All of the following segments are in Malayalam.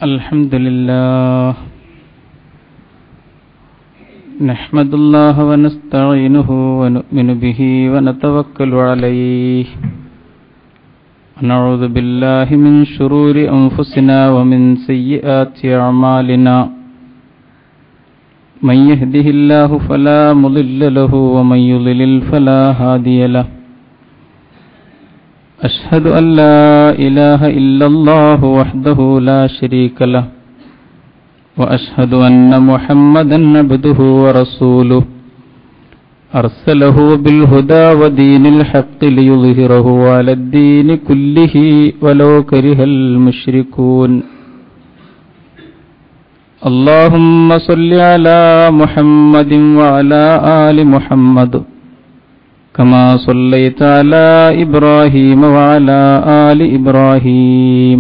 الحمد لله نحمد الله ونستعينه ونؤمن به ونتوكل عليه ونعوذ بالله من شرور أنفسنا ومن سيئات أعمالنا من يهده الله فلا مضل له ومن يضلل فلا هادي له أشهد أن لا إله إلا الله وحده لا شريك له وأشهد أن محمدا عبده ورسوله أرسله بالهدى ودين الحق ليظهره على الدين كله ولو كره المشركون اللهم صل على محمد وعلى آل محمد كما صليت على إبراهيم وعلى آل إبراهيم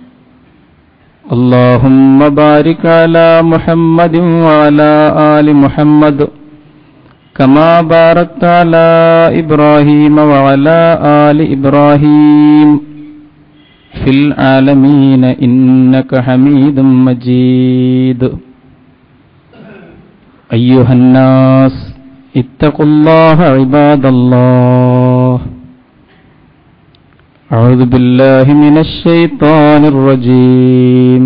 اللهم بارك على محمد وعلى آل محمد كما باركت على إبراهيم وعلى آل إبراهيم في العالمين إنك حميد مجيد أيها الناس اتقوا الله عباد الله أعوذ بالله من الشيطان الرجيم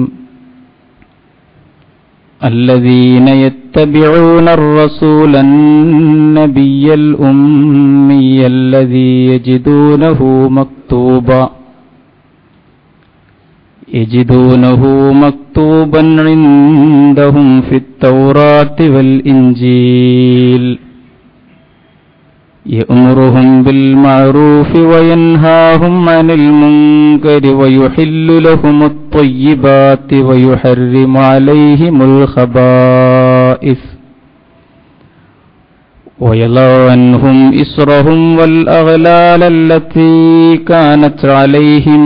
الذين يتبعون الرسول النبي الأمي الذي يجدونه مكتوبا يجدونه مكتوبا عندهم في التوراة والإنجيل يأمرهم بالمعروف وينهاهم عن المنكر ويحل لهم الطيبات ويحرم عليهم الخبائث ويضع عنهم إسرهم والأغلال التي كانت عليهم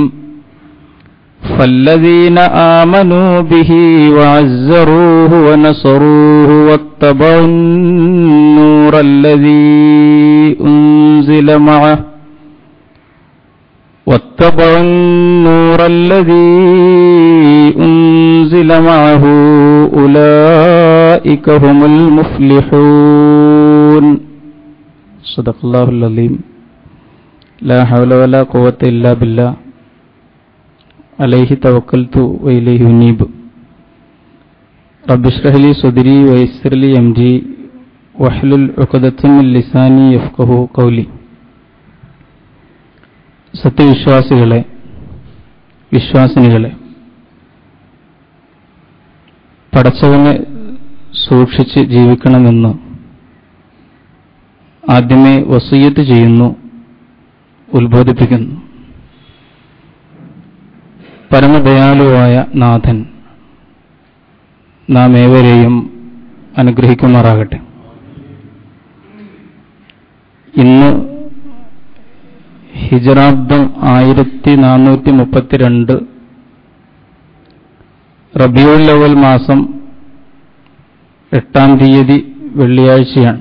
فالذين آمنوا به وعزروه ونصروه واتبعوا النور الذي أنزل معه واتبعوا النور الذي أنزل معه أولئك هم المفلحون صدق الله العظيم لا حول ولا قوة إلا بالله عليه توكلت وإليه أنيب رب اشرح لي صدري ويسر لي أمري واحلل عقدة من لساني يفقه قولي സത്യവിശ്വാസികളെ വിശ്വാസിനികളെ പടച്ചവനെ സൂക്ഷിച്ച് ജീവിക്കണമെന്ന് ആദ്യമേ വസീയത്ത് ചെയ്യുന്നു ഉത്ബോധിപ്പിക്കുന്നു പരമദയാലുവായ നാഥൻ നാം ഏവരെയും അനുഗ്രഹിക്കുമാറാകട്ടെ ഇന്ന് ഹിജറാബ്ദം ആയിരത്തി നാനൂറ്റി മുപ്പത്തിരണ്ട് റബിയുൽ ലവൽ മാസം എട്ടാം തീയതി വെള്ളിയാഴ്ചയാണ്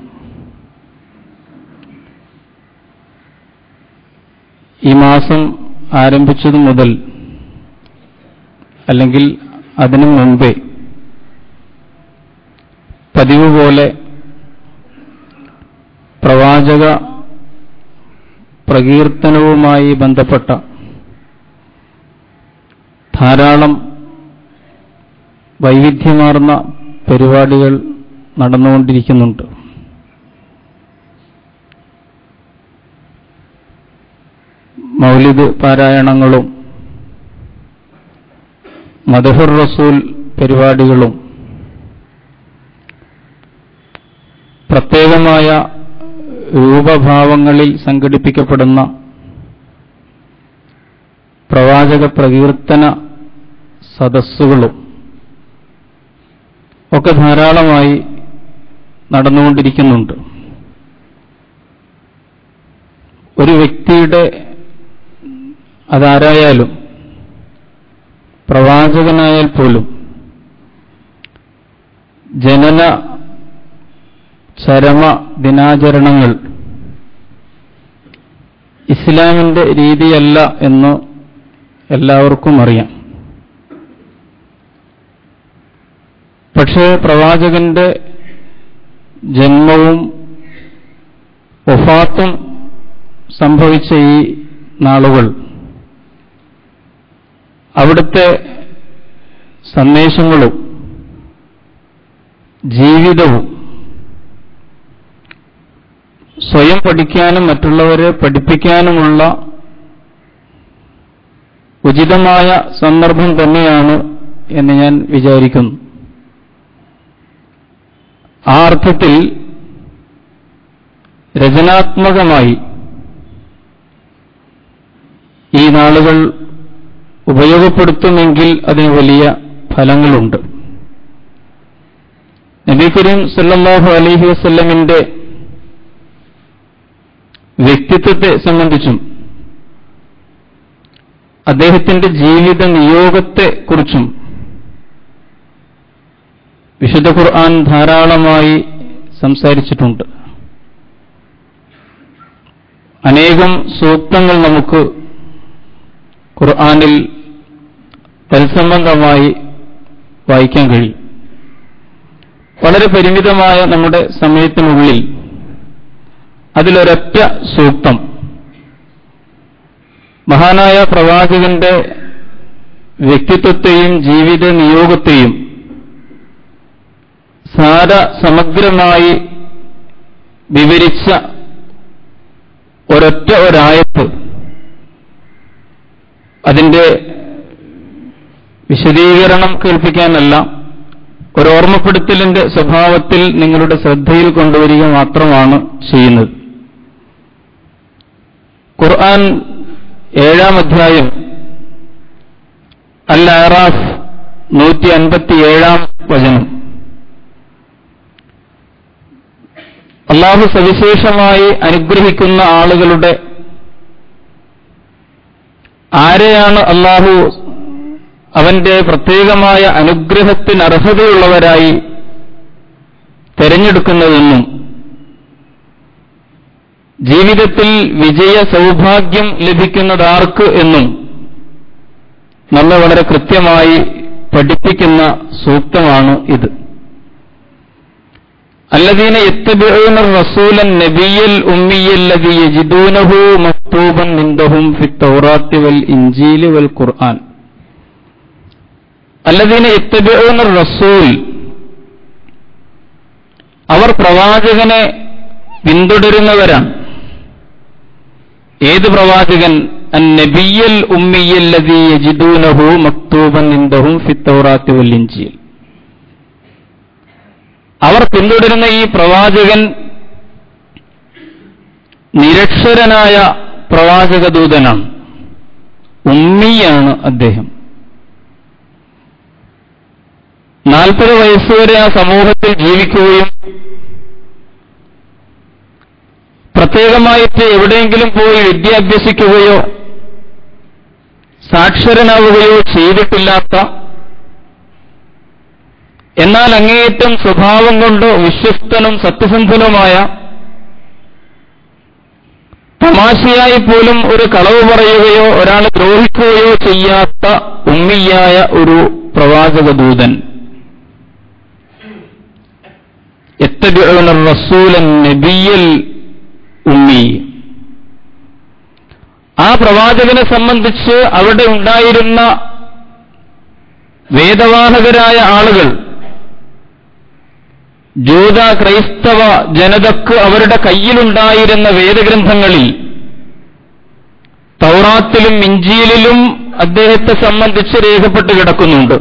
ഈ മാസം ആരംഭിച്ചതു മുതൽ അല്ലെങ്കിൽ അതിനു മുമ്പേ പതിവ് പോലെ പ്രവാചക പ്രകീർത്തനവുമായി ബന്ധപ്പെട്ട ധാരാളം വൈവിധ്യമാർന്ന പരിപാടികൾ നടന്നുകൊണ്ടിരിക്കുന്നുണ്ട് മൗലിദ് പാരായണങ്ങളും മദഹുർ റസൂൽ പരിപാടികളും പ്രത്യേകമായ രൂപഭാവങ്ങളിൽ സംഘടിപ്പിക്കപ്പെടുന്ന പ്രവാചക പ്രകീർത്തന സദസ്സുകളും ഒക്കെ ധാരാളമായി നടന്നുകൊണ്ടിരിക്കുന്നുണ്ട് ഒരു വ്യക്തിയുടെ അതാരായാലും പ്രവാചകനായാൽ പോലും ജനന ചരമ ദിനാചരണങ്ങൾ ഇസ്ലാമിന്റെ രീതിയല്ല എന്ന് എല്ലാവർക്കും അറിയാം പക്ഷേ പ്രവാചകന്റെ ജന്മവും ഒഫാത്തും സംഭവിച്ച ഈ നാളുകൾ അവിടുത്തെ സന്ദേശങ്ങളും ജീവിതവും സ്വയം പഠിക്കാനും മറ്റുള്ളവരെ പഠിപ്പിക്കാനുമുള്ള ഉചിതമായ സന്ദർഭം തന്നെയാണ് എന്ന് ഞാൻ വിചാരിക്കുന്നു ആ അർത്ഥത്തിൽ രചനാത്മകമായി ഈ നാളുകൾ ഉപയോഗപ്പെടുത്തുമെങ്കിൽ അതിന് വലിയ ഫലങ്ങളുണ്ട് നബി കരീം സല്ലല്ലാഹു അലൈഹി വസല്ലമിന്റെ വ്യക്തിത്വത്തെ സംബന്ധിച്ചും അദ്ദേഹത്തിന്റെ ജീവിത നിയോഗത്തെക്കുറിച്ചും വിശുദ്ധ ഖുർആൻ ധാരാളമായി സംസാരിച്ചിട്ടുണ്ട് അനേകം സൂക്തങ്ങൾ നമുക്ക് ഖുർആനിൽ തത്സംബന്ധമായി വായിക്കാൻ കഴിയും വളരെ പരിമിതമായ നമ്മുടെ സമയത്തിനുള്ളിൽ അതിലൊരൊറ്റ സൂക്തം മഹാനായ പ്രവാചകന്റെ വ്യക്തിത്വത്തെയും ജീവിത നിയോഗത്തെയും സാര സമഗ്രമായി വിവരിച്ച ഒരൊറ്റ ഒരായത്ത് അതിന്റെ വിശദീകരണം കേൾപ്പിക്കാനല്ല ഒരു ഓർമ്മപ്പെടുത്തലിന്റെ സ്വഭാവത്തിൽ നിങ്ങളുടെ ശ്രദ്ധയിൽ കൊണ്ടുവരിക മാത്രമാണ് ചെയ്യുന്നത് ഖുർആൻ ഏഴാം അധ്യായം അൽ അറാഫ് നൂറ്റി അൻപത്തിയേഴാം വചനം അള്ളാഹു സവിശേഷമായി അനുഗ്രഹിക്കുന്ന ആളുകളുടെ ആരെയാണ് അള്ളാഹു അവന്റെ പ്രത്യേകമായ അനുഗ്രഹത്തിന് അർഹതയുള്ളവരായി തെരഞ്ഞെടുക്കുന്നതെന്നും ജീവിതത്തിൽ വിജയ സൗഭാഗ്യം ലഭിക്കുന്നതാർക്ക് എന്നും നമ്മെ വളരെ കൃത്യമായി പഠിപ്പിക്കുന്ന സൂക്തമാണ് ഇത് الذين يتبعون الرسول النبي الأمي الذي يجدونه مكتوبا عندهم في التوراة والإنجيل والقرآن الذين يتبعون الرسول അവർ പ്രവാചകനെ പിന്തുടരുന്നവരാണ് ഏത് പ്രവാചകൻ നബിയൽ ഉമ്മിയല്ലതി യജിദൂനഹു മക്തൂബൻ ഇൻദഹും ഫിത്തൗറാത്തി വൽ ഇൻജീൽ അവർ പിന്തുടരുന്ന ഈ പ്രവാചകൻ നിരക്ഷരനായ പ്രവാചകദൂതനാണ് ഉമ്മിയാണ് അദ്ദേഹം നാൽപ്പത് വയസ്സുവരെ ആ സമൂഹത്തിൽ ജീവിക്കുകയും പ്രത്യേകമായിട്ട് എവിടെയെങ്കിലും പോയി വിദ്യ അഭ്യസിക്കുകയോ സാക്ഷരനാവുകയോ ചെയ്തിട്ടില്ലാത്ത എന്നാൽ അങ്ങേയറ്റം സ്വഭാവം കൊണ്ട് വിശ്വസ്തനും സത്യസന്ധനുമായ തമാശയായി പോലും ഒരു കളവ് പറയുകയോ ഒരാളെ ദ്രോഹിക്കുകയോ ചെയ്യാത്ത ഉമ്മിയായ ഒരു പ്രവാചകദൂതൻ എത്തബിഅന റസൂലൻ നബിയൽ ഉമ്മി ആ പ്രവാചകനെ സംബന്ധിച്ച് അവിടെ ഉണ്ടായിരുന്ന വേദവാഹകരായ ആളുകൾ ജൂത ക്രൈസ്തവ ജനതക്ക് അവരുടെ കയ്യിലുണ്ടായിരുന്ന വേദഗ്രന്ഥങ്ങളിൽ തൗറാത്തിലും ഇഞ്ചിയിലും അദ്ദേഹത്തെ സംബന്ധിച്ച് രേഖപ്പെട്ട് കിടക്കുന്നുണ്ട്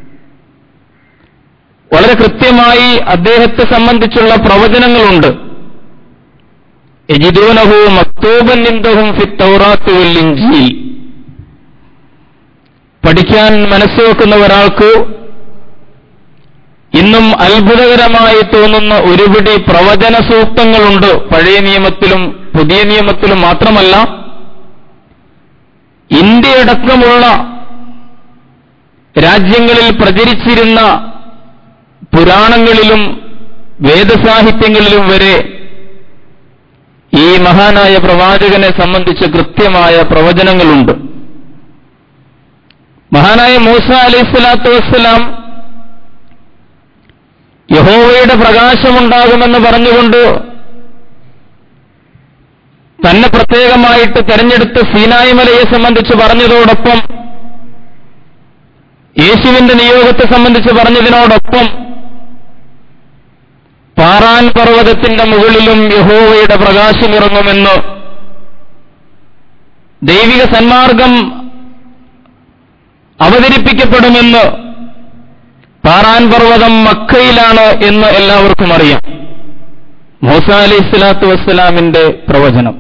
വളരെ കൃത്യമായി അദ്ദേഹത്തെ സംബന്ധിച്ചുള്ള പ്രവചനങ്ങളുണ്ട് എജിദൂനഹു മക്തൂബൻ നിന്ദഹും ഫി തൗറാത്ത് വൽ ഇഞ്ചീൽ പഠിക്കാൻ മനസ്സ് വെക്കുന്ന ഒരാൾക്ക് ഇന്നും അത്ഭുതകരമായി തോന്നുന്ന ഒരുപിടി പ്രവചന സൂക്തങ്ങളുണ്ട് പഴയ നിയമത്തിലും പുതിയ നിയമത്തിലും മാത്രമല്ല ഇന്ത്യയടക്കമുള്ള രാജ്യങ്ങളിൽ പ്രചരിച്ചിരുന്ന പുരാണങ്ങളിലും വേദസാഹിത്യങ്ങളിലും വരെ ഈ മഹാനായ പ്രവാചകനെ സംബന്ധിച്ച് കൃത്യമായ പ്രവചനങ്ങളുണ്ട് മഹാനായ മൂസ അലൈഹി സ്വലാത്തു വസ്സലാം യഹോവയുടെ പ്രകാശമുണ്ടാകുമെന്ന് പറഞ്ഞുകൊണ്ട് തന്നെ പ്രത്യേകമായിട്ട് തെരഞ്ഞെടുത്ത് സീനായി മലയെ സംബന്ധിച്ച് പറഞ്ഞതോടൊപ്പം യേശുവിന്റെ നിയോഗത്തെ സംബന്ധിച്ച് പറഞ്ഞതിനോടൊപ്പം പാറാൻ പർവ്വതത്തിന്റെ മുകളിലും യഹോവയുടെ പ്രകാശമിറങ്ങുമെന്ന് ദൈവിക സന്മാർഗം അവതരിപ്പിക്കപ്പെടുമെന്ന് പാറാൻ പർവ്വതം മക്കയിലാണ് എന്ന് എല്ലാവർക്കും അറിയാം മൂസ അലൈഹി സ്വലാത്തു വസ്സലാമിന്റെ പ്രവചനം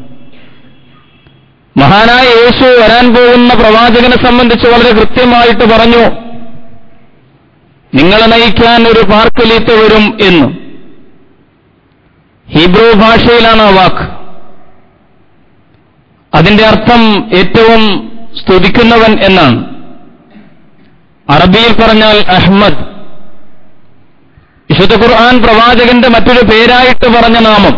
മഹാനായ യേശു വരാൻ പോകുന്ന പ്രവാചകനെ സംബന്ധിച്ച് വളരെ കൃത്യമായിട്ട് പറഞ്ഞു നിങ്ങളെ നയിക്കാൻ ഒരു പാർക്കലീത്ത് വരും എന്ന് ഹീബ്രു ഭാഷയിലാണ് ആ വാക്ക് അതിന്റെ അർത്ഥം ഏറ്റവും സ്തുതിക്കുന്നവൻ എന്നാണ് അറബിയിൽ പറഞ്ഞാൽ അഹ്മദ് വിശുദ്ധ ഖുർആൻ പ്രവാചകന്റെ മറ്റൊരു പേരായിട്ട് പറഞ്ഞ നാമം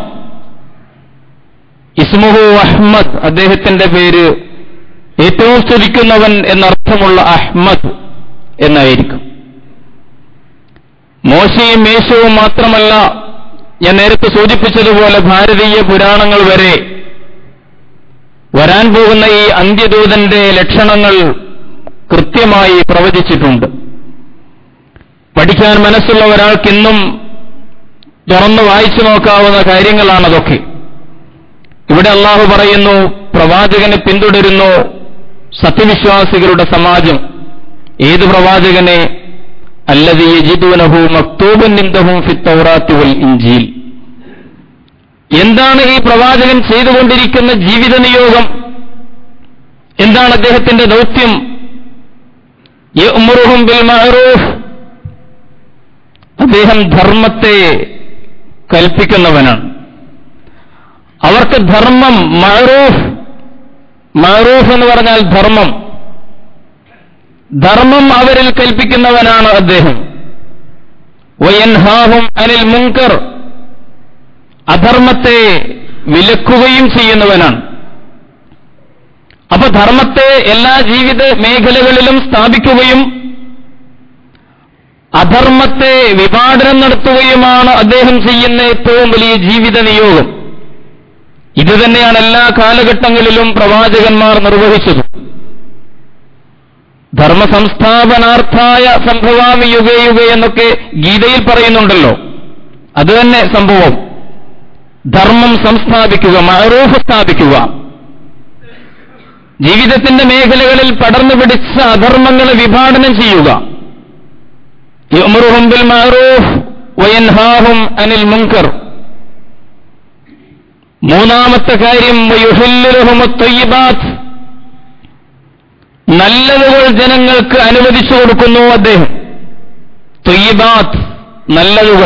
ഇസ്മുഹു അഹ്മദ് അദ്ദേഹത്തിന്റെ പേര് ഏറ്റവും സ്തുതിക്കുന്നവൻ എന്നർത്ഥമുള്ള അഹ്മദ് എന്നായിരിക്കും മോശയും മേശവും മാത്രമല്ല ഞാൻ നേരത്തെ സൂചിപ്പിച്ചതുപോലെ ഭാരതീയ പുരാണങ്ങൾ വരെ വരാൻ പോകുന്ന ഈ അന്ത്യദൂതന്റെ ലക്ഷണങ്ങൾ കൃത്യമായി പ്രവചിച്ചിട്ടുണ്ട് പഠിക്കാൻ മനസ്സുള്ള ഒരാൾക്കിന്നും തുറന്നു വായിച്ചു നോക്കാവുന്ന കാര്യങ്ങളാണതൊക്കെ ഇവിടെ അള്ളാഹു പറയുന്നു പ്രവാചകനെ പിന്തുടരുന്നു സത്യവിശ്വാസികളുടെ സമാജം ഏത് പ്രവാചകനെ അല്ലതി യജിദൂനഹു മക്തൂബൻ നിന്ദഹും ഫിത്തൗറാത്തി വൽ ഇഞ്ചീൽ എന്താണ് ഈ പ്രവാചകൻ ചെയ്തുകൊണ്ടിരിക്കുന്ന ജീവിത നിയോഗം എന്താണ് അദ്ദേഹത്തിന്റെ ദൗത്യം യഅ്മുറുഹും ബിൽ മഅറൂഫ് അദ്ദേഹം ധർമ്മത്തെ കൽപ്പിക്കുന്നവനാണ് അവർക്ക് ധർമ്മം മഅറൂഫ് മഅറൂഫ് എന്ന് പറഞ്ഞാൽ ധർമ്മം ധർമ്മം അവരിൽ കൽപ്പിക്കുന്നവനാണ് അദ്ദേഹം വയൻഹാഹും അനിൽ മുങ്കർ അധർമ്മത്തെ വിലക്കുകയും ചെയ്യുന്നവനാണ് അപ്പൊ ധർമ്മത്തെ എല്ലാ ജീവിത മേഖലകളിലും സ്ഥാപിക്കുകയും അധർമ്മത്തെ വിഭാടനം നടത്തുകയുമാണ് അദ്ദേഹം ചെയ്യുന്ന ഏറ്റവും വലിയ ജീവിത നിയോഗം ഇത് തന്നെയാണ് എല്ലാ കാലഘട്ടങ്ങളിലും പ്രവാചകന്മാർ നിർവഹിച്ചത് ധർമ്മ സംസ്ഥാപനാർത്ഥായ സംഭവാമി യുഗേ യുഗേ എന്നൊക്കെ ഗീതയിൽ പറയുന്നുണ്ടല്ലോ അത് തന്നെ സംഭവം ധർമ്മം സംസ്ഥാപിക്കുക മഅറൂഫ് സ്ഥാപിക്കുക ജീവിതത്തിന്റെ മേഖലകളിൽ പടർന്നു പിടിച്ച അധർമ്മങ്ങളെ വിഭാടനം ചെയ്യുക യഅ്മുറുഹും ബിൽ മഅറൂഫ് വയൻഹാഹും അനിൽ മുൻകർ മൂന്നാമത്തെ കാര്യം വയുഹില്ലുലഹും ത്വയ്യിബാത്ത് നല്ലതുകൾ ജനങ്ങൾക്ക് അനുവദിച്ചു കൊടുക്കുന്നു അദ്ദേഹം ത്വയ്യിബാത്ത് നല്ലതുകൾ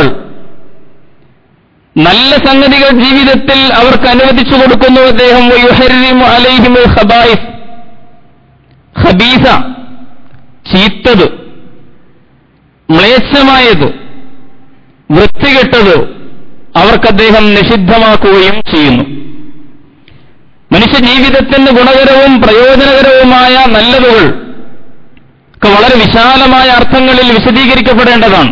നല്ല സംഗതികൾ ജീവിതത്തിൽ അവർക്ക് അനുവദിച്ചു കൊടുക്കുന്നു അദ്ദേഹം വയുഹരിമു അലൈഹിമുൽ ഖബായിസ് ഖബീസ ചീത്തത് മ്ലേച്ഛമായത് വൃത്തികെട്ടത് അവർക്ക് അദ്ദേഹം നിഷിദ്ധമാക്കുകയും ചെയ്യുന്നു മനുഷ്യ ജീവിതത്തിന് ഗുണകരവും പ്രയോജനകരവുമായ നല്ലതുകൾ ഒക്കെ വളരെ വിശാലമായ അർത്ഥങ്ങളിൽ വിശദീകരിക്കപ്പെടേണ്ടതാണ്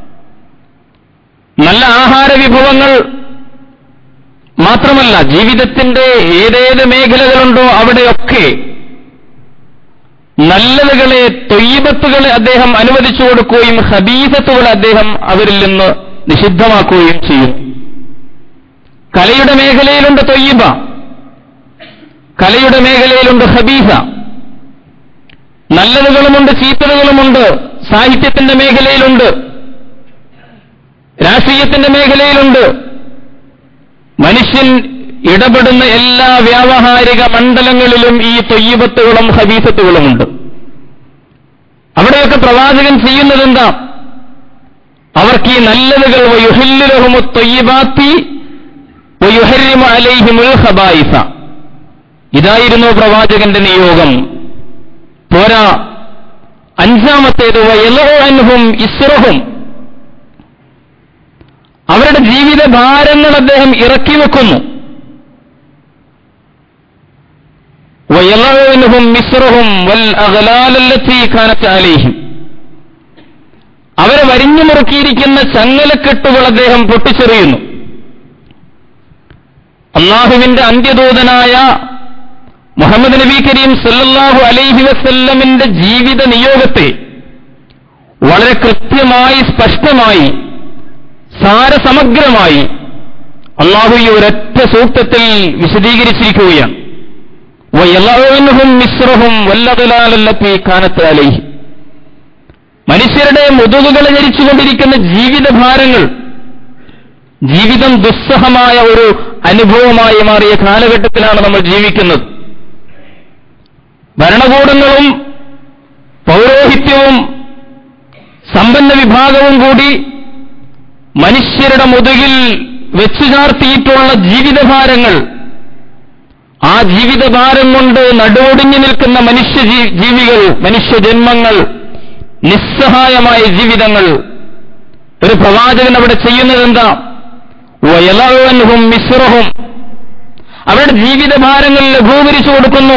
നല്ല ആഹാര വിഭവങ്ങൾ മാത്രമല്ല ജീവിതത്തിന്റെ ഏതേത് മേഖലകളുണ്ടോ അവിടെയൊക്കെ നല്ലതുകളെ തൊയ്യബത്തുകളെ അദ്ദേഹം അനുവദിച്ചു കൊടുക്കുകയും ഹബീസത്തുകളെ അദ്ദേഹം അവരിൽ നിന്ന് നിഷിദ്ധമാക്കുകയും ചെയ്യും കലയുടെ മേഖലയിലുണ്ട് തൊയ്യബ കലയുടെ മേഖലയിലുണ്ട് ഹബീസ നല്ലതുകളുമുണ്ട് ചീത്തതുകളുമുണ്ട് സാഹിത്യത്തിന്റെ മേഖലയിലുണ്ട് രാഷ്ട്രീയത്തിന്റെ മേഖലയിലുണ്ട് മനുഷ്യൻ ഇടപെടുന്ന എല്ലാ വ്യാവഹാരിക മണ്ഡലങ്ങളിലും ഈ തൊയ്യബത്തുകളും ഹബീസത്തുകളുമുണ്ട് അവിടെയൊക്കെ പ്രവാചകൻ ചെയ്യുന്നതെന്താ അവർക്ക് ഈ നല്ലതുകൾ വയുഹില്ലുലഹുമു തൊയ്യബാത്തി വയുഹരിമു അലൈഹിമുൽ ഹബായിസ ഇതായിരുന്നു പ്രവാചകന്റെ നിയോഗം പോരാ അഞ്ചാമത്തേത് വയലോഹും ഇസ്രഹും അവരുടെ ജീവിത ഭാരങ്ങൾ അദ്ദേഹം ഇറക്കി വെക്കുന്നു വയലോഹും മിസ്രഹും വൽ അഗലാലല്ലത്തി കാനത്ത് അലൈഹിം അവരെ വരിഞ്ഞു മുറുക്കിയിരിക്കുന്ന ചങ്ങലക്കെട്ടുകൾ അദ്ദേഹം പൊട്ടിച്ചെറിയുന്നു അള്ളാഹുവിന്റെ അന്ത്യദൂതനായ മുഹമ്മദ് നബി കരീം സല്ലല്ലാഹു അലൈഹി വസല്ലമിന്റെ ജീവിത നിയോഗത്തെ വളരെ കൃത്യമായി സ്പഷ്ടമായി സാരസമഗ്രമായി അള്ളാഹു ഈ ഒരൊറ്റ സൂക്തത്തിൽ വിശദീകരിച്ചിരിക്കുകയാണ് വയലഅവൻഹും മിസ്റഹും വല്ലതലാലല്ലത്തി കാനത്ത് അലൈഹി മനുഷ്യരുടെ മുതുകുകൾ ധരിച്ചുകൊണ്ടിരിക്കുന്ന ജീവിതഭാരങ്ങൾ ജീവിതം ദുസ്സഹമായ ഒരു അനുഭവമായി മാറിയ കാലഘട്ടത്തിലാണ് നമ്മൾ ജീവിക്കുന്നത് ഭരണകൂടങ്ങളും പൗരോഹിത്യവും സമ്പന്ന വിഭാഗവും കൂടി മനുഷ്യരുടെ മുതുകിൽ വെച്ചു ചാർത്തിയിട്ടുള്ള ജീവിതഭാരങ്ങൾ ആ ജീവിതഭാരം കൊണ്ട് നടുവൊടിഞ്ഞു നിൽക്കുന്ന മനുഷ്യ ജീ- ജീവികൾ മനുഷ്യജന്മങ്ങൾ നിസ്സഹായമായ ജീവിതങ്ങൾ ഒരു പ്രവാചകൻ അവിടെ ചെയ്യുന്നത് എന്താ വയലവൻഹും മിശ്രഹും അവരുടെ ജീവിതഭാരങ്ങൾ ലഘൂകരിച്ചു കൊടുക്കുന്നു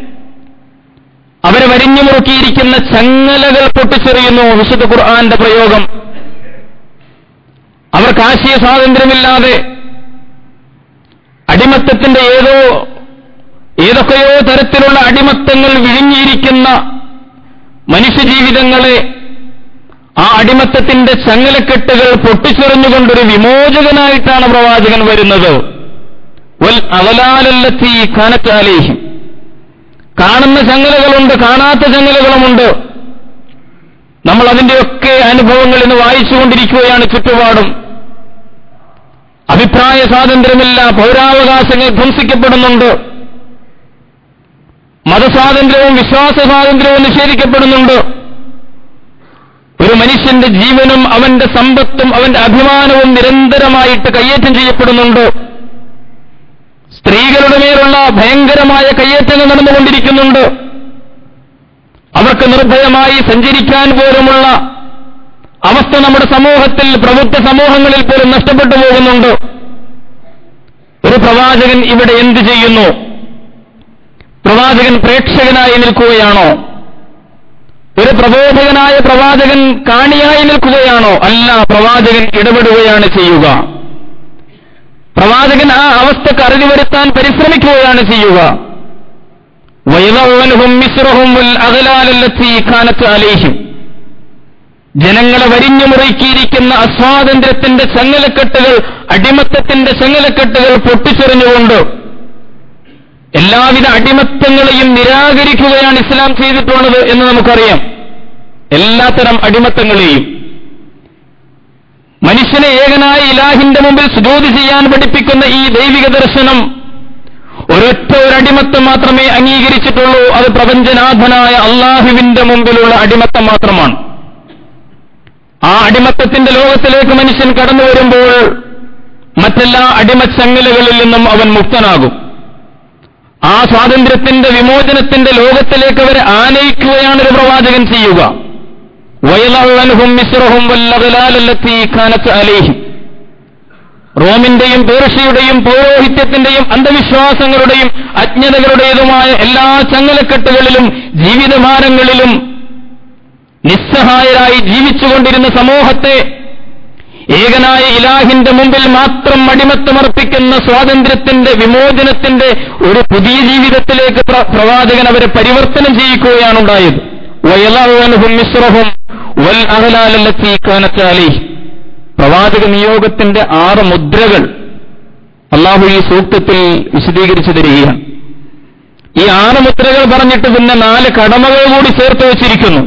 അവരെ വരിഞ്ഞു മുറുക്കിയിരിക്കുന്ന ചങ്ങലകൾ പൊട്ടിച്ചെറിയുന്നു വിശുദ്ധ ഖുർആന്റെ പ്രയോഗം അവർക്ക് ആശയ സ്വാതന്ത്ര്യമില്ലാതെ അടിമത്തത്തിന്റെ ഏതോ ഏതൊക്കെയോ തരത്തിലുള്ള അടിമത്തങ്ങൾ വിഴുങ്ങിയിരിക്കുന്ന മനുഷ്യജീവിതങ്ങളെ ആ അടിമത്തത്തിന്റെ ചങ്ങലക്കെട്ടുകൾ പൊട്ടിച്ചെറിഞ്ഞുകൊണ്ടൊരു വിമോചകനായിട്ടാണ് പ്രവാചകൻ വരുന്നത് വൽ അവലാലല്ലത്തി കാനത്താലേഹി കാണുന്ന ചങ്ങലകളുണ്ട് കാണാത്ത ചങ്ങലകളുമുണ്ട് നമ്മൾ അതിന്റെയൊക്കെ അനുഭവങ്ങൾ ഇന്ന് വായിച്ചുകൊണ്ടിരിക്കുകയാണ് ചുറ്റുപാടും അഭിപ്രായ സ്വാതന്ത്ര്യമില്ല പൗരാവകാശങ്ങൾ ധ്വംസിക്കപ്പെടുന്നുണ്ട് മതസ്വാതന്ത്ര്യവും വിശ്വാസ സ്വാതന്ത്ര്യവും നിഷേധിക്കപ്പെടുന്നുണ്ട് ഒരു മനുഷ്യന്റെ ജീവനും അവന്റെ സമ്പത്തും അവന്റെ അഭിമാനവും നിരന്തരമായിട്ട് കയ്യേറ്റം ചെയ്യപ്പെടുന്നുണ്ട് സ്ത്രീകളുടെ മേലുള്ള ഭയങ്കരമായ കയ്യേറ്റങ്ങൾ നടന്നുകൊണ്ടിരിക്കുന്നുണ്ട് അവർക്ക് നിർഭയമായി സഞ്ചരിക്കാൻ പോലുമുള്ള അവസ്ഥ നമ്മുടെ സമൂഹത്തിൽ പ്രബുദ്ധ സമൂഹങ്ങളിൽ പോലും നഷ്ടപ്പെട്ടു പോകുന്നുണ്ട് ഒരു പ്രവാചകൻ ഇവിടെ എന്ത് ചെയ്യുന്നു പ്രവാചകൻ പ്രേക്ഷകനായി നിൽക്കുകയാണോ ഒരു പ്രബോധകനായ പ്രവാചകൻ കാണിയായി നിൽക്കുകയാണോ അല്ല പ്രവാചകൻ ഇടപെടുകയാണ് ചെയ്യുക പ്രവാചകൻ ആ അവസ്ഥക്ക് അറിഞ്ഞു വരുത്താൻ പരിശ്രമിക്കുകയാണ് ചെയ്യുക വൈവവൻഹും മിശ്രഹും വൽ അകലാലല്ലത്തി കാനത്ത് അലേഹിം ജനങ്ങളെ വരിഞ്ഞു മുറുക്കിയിരിക്കുന്ന അസ്വാതന്ത്ര്യത്തിന്റെ ചങ്ങലക്കെട്ടുകൾ അടിമത്തത്തിന്റെ ചങ്ങലക്കെട്ടുകൾ പൊട്ടിച്ചെറിഞ്ഞുകൊണ്ട് എല്ലാവിധ അടിമത്തങ്ങളെയും നിരാകരിക്കുകയാണ് ഇസ്ലാം ചെയ്തിട്ടുള്ളത് എന്ന് നമുക്കറിയാം എല്ലാത്തരം അടിമത്തങ്ങളെയും മനുഷ്യനെ ഏകനായ ഇലാഹിന്റെ മുമ്പിൽ സുജോതി ചെയ്യാൻ പഠിപ്പിക്കുന്ന ഈ ദൈവിക ദർശനം ഒരൊറ്റ ഒരു അടിമത്തം മാത്രമേ അംഗീകരിച്ചിട്ടുള്ളൂ അത് പ്രപഞ്ചനാഥനായ അള്ളാഹുവിന്റെ മുമ്പിലുള്ള അടിമത്തം മാത്രമാണ് ആ അടിമത്തത്തിന്റെ ലോകത്തിലേക്ക് മനുഷ്യൻ കടന്നു വരുമ്പോൾ മറ്റെല്ലാ അടിമച്ചങ്ങലുകളിൽ നിന്നും അവൻ മുക്തനാകും ആ സ്വാതന്ത്ര്യത്തിന്റെ വിമോചനത്തിന്റെ ലോകത്തിലേക്ക് അവരെ ആനയിക്കുകയാണ് ഒരു പ്രവാചകൻ ചെയ്യുക വയലവൻഹും മിശ്രഹും വല്ലവലാലല്ലത്തി കാനത്ത് അലേഹിം റോമിന്റെയും പേർഷ്യയുടെയും പൗരോഹിത്യത്തിന്റെയും അന്ധവിശ്വാസങ്ങളുടെയും അജ്ഞതകളുടേതുമായ എല്ലാ ചങ്ങലക്കെട്ടുകളിലും ജീവിതഭാരങ്ങളിലും നിസ്സഹായരായി ജീവിച്ചുകൊണ്ടിരുന്ന സമൂഹത്തെ ഏകനായ ഇലാഹിന്റെ മുമ്പിൽ മാത്രം അടിമത്തമർപ്പിക്കുന്ന സ്വാതന്ത്ര്യത്തിന്റെ വിമോചനത്തിന്റെ ഒരു പുതിയ ജീവിതത്തിലേക്ക് പ്ര- പ്രവാചകൻ അവരെ പരിവർത്തനം ചെയ്യിക്കുകയാണ് ഉണ്ടായത് വയലവൻഹും മിശ്രഹും വൽ അഹലാലല്ലത്തി കാനത്ത് അലൈഹി പ്രവാചക നിയോഗത്തിന്റെ ആറ് മുദ്രകൾ അള്ളാഹു ഈ സൂക്തത്തിൽ വിശദീകരിച്ചു തരികയാണ് ഈ ആറ് മുദ്രകൾ പറഞ്ഞിട്ട് പിന്നെ നാല് കടമകൾ കൂടി ചേർത്ത് വച്ചിരിക്കുന്നു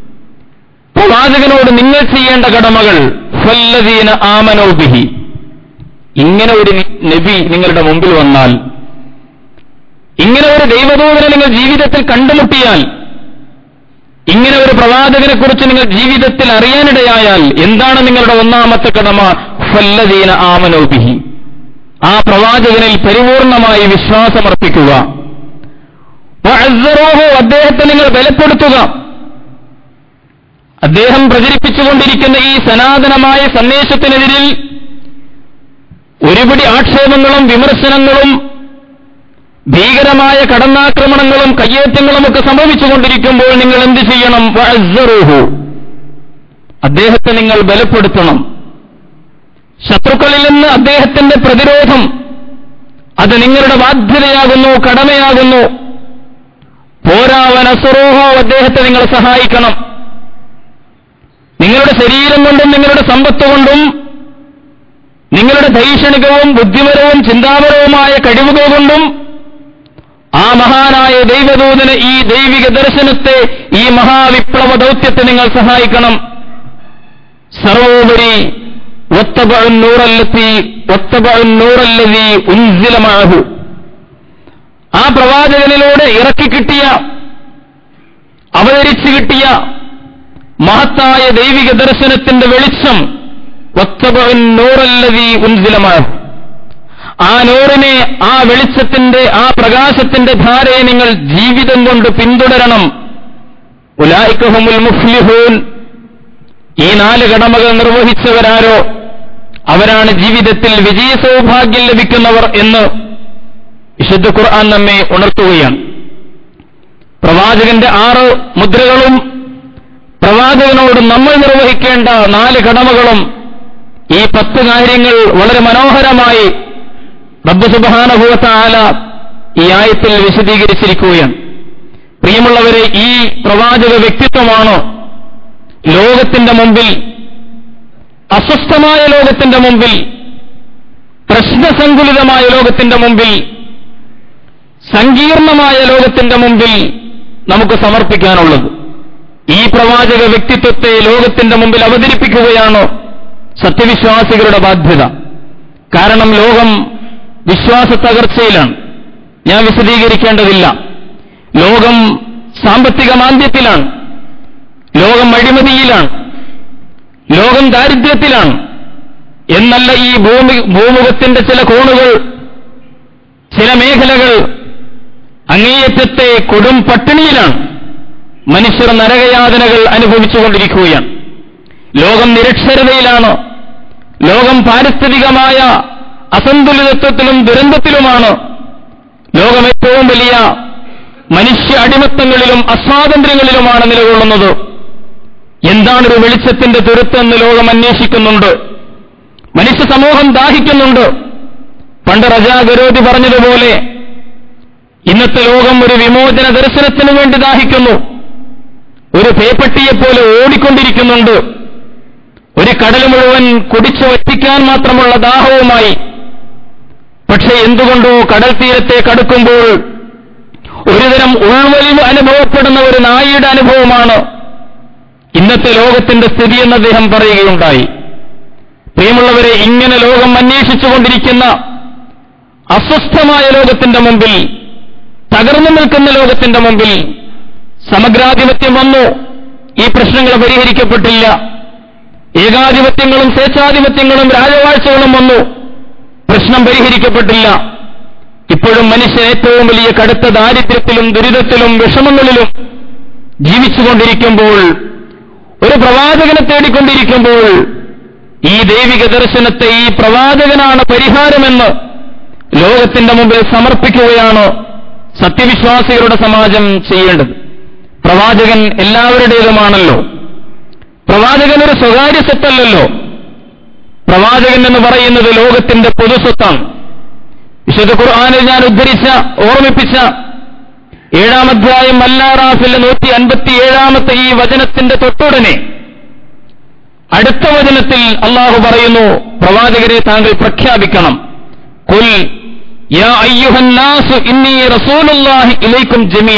പ്രവാചകനോട് നിങ്ങൾ ചെയ്യേണ്ട കടമകൾ ഫല്ലദീന ആമനോബിഹി ഇങ്ങനെ ഒരു നി- നബി നിങ്ങളുടെ മുമ്പിൽ വന്നാൽ ഇങ്ങനെ ഒരു ദൈവദൂതനെ നിങ്ങൾ ജീവിതത്തിൽ കണ്ടുമുട്ടിയാൽ ഇങ്ങനെ ഒരു പ്രവാചകനെ കുറിച്ച് നിങ്ങൾ ജീവിതത്തിൽ അറിയാനിടയായാൽ എന്താണ് നിങ്ങളുടെ ഒന്നാമത്തെ കടമ ഫല്ലദീന ആമനോബിഹി ആ പ്രവാചകനിൽ പരിപൂർണമായി വിശ്വാസമർപ്പിക്കുക വഅസ്സറൂഹു, അദ്ദേഹത്തെ നിങ്ങൾ ബലപ്പെടുത്തുക അദ്ദേഹം പ്രചരിപ്പിച്ചുകൊണ്ടിരിക്കുന്ന ഈ സനാതനമായ സന്ദേശത്തിനെതിരിൽ ഒരുപിടി ആക്ഷേപങ്ങളും വിമർശനങ്ങളും ഭീകരമായ കടന്നാക്രമണങ്ങളും കയ്യേറ്റങ്ങളും ഒക്കെ സംഭവിച്ചുകൊണ്ടിരിക്കുമ്പോൾ നിങ്ങൾ എന്ത് ചെയ്യണം വഅസ്സറൂഹു. അദ്ദേഹത്തെ നിങ്ങൾ ബലപ്പെടുത്തണം ശത്രുക്കളിൽ നിന്ന് അദ്ദേഹത്തിന്റെ പ്രതിരോധം അത് നിങ്ങളുടെ ബാധ്യതയാകുന്നു കടമയാകുന്നു പോരാവനസുറൂഹോ അദ്ദേഹത്തെ നിങ്ങൾ സഹായിക്കണം നിങ്ങളുടെ ശരീരം കൊണ്ടും നിങ്ങളുടെ സമ്പത്ത് കൊണ്ടും നിങ്ങളുടെ ദൈക്ഷണികവും ബുദ്ധിപരവും ചിന്താപരവുമായ കഴിവുകൾ കൊണ്ടും ആ മഹാനായ ദൈവദൂതന് ഈ ദൈവിക ദർശനത്തെ ഈ മഹാവിപ്ലവ ദൗത്യത്തെ നിങ്ങൾ സഹായിക്കണം സർവോപരി ഒത്തബൂറല്ലെത്തി ഒത്തബൂറല്ലതി ഉൻസിലമാഹു ആ പ്രവാചകനിലൂടെ ഇറക്കി കിട്ടിയ അവതരിച്ചു കിട്ടിയ മഹത്തായ ദൈവിക ദർശനത്തിന്റെ വെളിച്ചം ഒത്തബൂറല്ലതി ഉൻസിലമാഹു ആ നൂറിനെ ആ വെളിച്ചത്തിന്റെ ആ പ്രകാശത്തിന്റെ ധാരയെ നിങ്ങൾ ജീവിതം കൊണ്ട് പിന്തുടരണം ഉലായിക്കഹുമുൽ മുഫ്ലിഹൂൻ ഈ നാല് കടമകൾ നിർവഹിച്ചവരാരോ അവരാണ് ജീവിതത്തിൽ വിജയ സൗഭാഗ്യം ലഭിക്കുന്നവർ എന്ന് വിശുദ്ധ ഖുർആൻ നമ്മെ ഉണർത്തുകയാണ് പ്രവാചകന്റെ ആറ് മുദ്രകളും പ്രവാചകനോട് നമ്മൾ നിർവഹിക്കേണ്ട നാല് കടമകളും ഈ പത്ത് കാര്യങ്ങൾ വളരെ മനോഹരമായി റബ്ബ് സുബാനഭൂവത്താല ഈ ആയത്തിൽ വിശദീകരിച്ചിരിക്കുകയാണ് പ്രിയമുള്ളവരെ ഈ പ്രവാചക വ്യക്തിത്വമാണ് ലോകത്തിന്റെ മുമ്പിൽ അസ്വസ്ഥമായ ലോകത്തിന്റെ മുമ്പിൽ പ്രശ്നസങ്കുലിതമായ ലോകത്തിന്റെ മുമ്പിൽ സങ്കീർണമായ ലോകത്തിന്റെ മുമ്പിൽ നമുക്ക് സമർപ്പിക്കാനുള്ളത് ഈ പ്രവാചക വ്യക്തിത്വത്തെ ലോകത്തിന്റെ മുമ്പിൽ അവതരിപ്പിക്കുകയാണ് സത്യവിശ്വാസികളുടെ ബാധ്യത കാരണം ലോകം വിശ്വാസ തകർച്ചയിലാണ് ഞാൻ വിശദീകരിക്കേണ്ടതില്ല ലോകം സാമ്പത്തിക മാന്ദ്യത്തിലാണ് ലോകം അഴിമതിയിലാണ് ലോകം ദാരിദ്ര്യത്തിലാണ് എന്നല്ല ഈ ഭൂമി ഭൂമുഖത്തിന്റെ ചില കോണുകൾ ചില മേഖലകൾ അങ്ങേയറ്റത്തെ കൊടും പട്ടിണിയിലാണ് മനുഷ്യർ നരകയാതനകൾ അനുഭവിച്ചുകൊണ്ടിരിക്കുകയാണ് ലോകം നിരക്ഷരതയിലാണ് ലോകം പാരിസ്ഥിതികമായ അസന്തുലിതത്വത്തിലും ദുരന്തത്തിലുമാണ് ലോകം ഏറ്റവും വലിയ മനുഷ്യ അടിമത്തങ്ങളിലും അസ്വാതന്ത്ര്യങ്ങളിലുമാണ് നിലകൊള്ളുന്നത് എന്താണൊരു വെളിച്ചത്തിന്റെ തുരുത്തെന്ന് ലോകം അന്വേഷിക്കുന്നുണ്ട് മനുഷ്യ സമൂഹം ദാഹിക്കുന്നുണ്ട് പണ്ട് റജാ ഗരോധി പറഞ്ഞതുപോലെ ഇന്നത്തെ ലോകം ഒരു വിമോചന ദർശനത്തിനു വേണ്ടി ദാഹിക്കുന്നു ഒരു പേപ്പട്ടിയെപ്പോലെ ഓടിക്കൊണ്ടിരിക്കുന്നുണ്ട് ഒരു കടൽ മുഴുവൻ കുടിച്ചു വറ്റിക്കാൻ മാത്രമുള്ള ദാഹവുമായി പക്ഷെ എന്തുകൊണ്ടോ കടൽ തീരത്തെ കടക്കുമ്പോൾ ഒരുതരം ഉൾവലിവ് അനുഭവപ്പെടുന്ന ഒരു നായിയുടെ അനുഭവമാണ് ഇന്നത്തെ ലോകത്തിന്റെ സ്ഥിതി എന്ന് അദ്ദേഹം പറയുകയുണ്ടായി പ്രിയമുള്ളവരെ ഇങ്ങനെ ലോകം അന്വേഷിച്ചുകൊണ്ടിരിക്കുന്ന അസ്വസ്ഥമായ ലോകത്തിന്റെ മുമ്പിൽ തകർന്നു നിൽക്കുന്ന ലോകത്തിന്റെ മുമ്പിൽ സമഗ്രാധിപത്യം വന്നു ഈ പ്രശ്നങ്ങൾ പരിഹരിക്കപ്പെട്ടില്ല ഏകാധിപത്യങ്ങളും സ്വേച്ഛാധിപത്യങ്ങളും രാജവാഴ്ചകളും വന്നു പ്രശ്നം പരിഹരിക്കപ്പെട്ടില്ല ഇപ്പോഴും മനുഷ്യൻ ഏറ്റവും വലിയ കടുത്ത ദാരിദ്ര്യത്തിലും ദുരിതത്തിലും വിഷമങ്ങളിലും ജീവിച്ചുകൊണ്ടിരിക്കുമ്പോൾ ഒരു പ്രവാചകനെ തേടിക്കൊണ്ടിരിക്കുമ്പോൾ ഈ ദൈവിക ദർശനത്തെ ഈ പ്രവാചകനാണ് പരിഹാരമെന്ന് ലോകത്തിന്റെ മുമ്പിൽ സമർപ്പിക്കുകയാണ് സത്യവിശ്വാസികളുടെ സമാജം ചെയ്യേണ്ടത് പ്രവാചകൻ എല്ലാവരുടേതുമാണല്ലോ പ്രവാചകൻ ഒരു സ്വകാര്യ സ്വത്തല്ലല്ലോ പ്രവാചകൻ എന്ന് പറയുന്നത് ലോകത്തിന്റെ പൊതുസ്വത്താണ് വിശുദ്ധ ഖുർആാനിൽ ഞാൻ ഉദ്ധരിച്ച ഓർമ്മിപ്പിച്ച ഏഴാം അധ്യായം മല്ലാറാഫിലെ നൂറ്റി അൻപത്തി ഏഴാമത്തെ ഈ വചനത്തിന്റെ തൊട്ടുടനെ അടുത്ത വചനത്തിൽ അള്ളാഹു പറയുന്നു പ്രവാചകരെ താങ്കൾ പ്രഖ്യാപിക്കണം കുൽ യാ അയ്യുഹന്നാസു ഇന്നി റസൂലുള്ളാഹി ഇലൈക്കും ജമിയ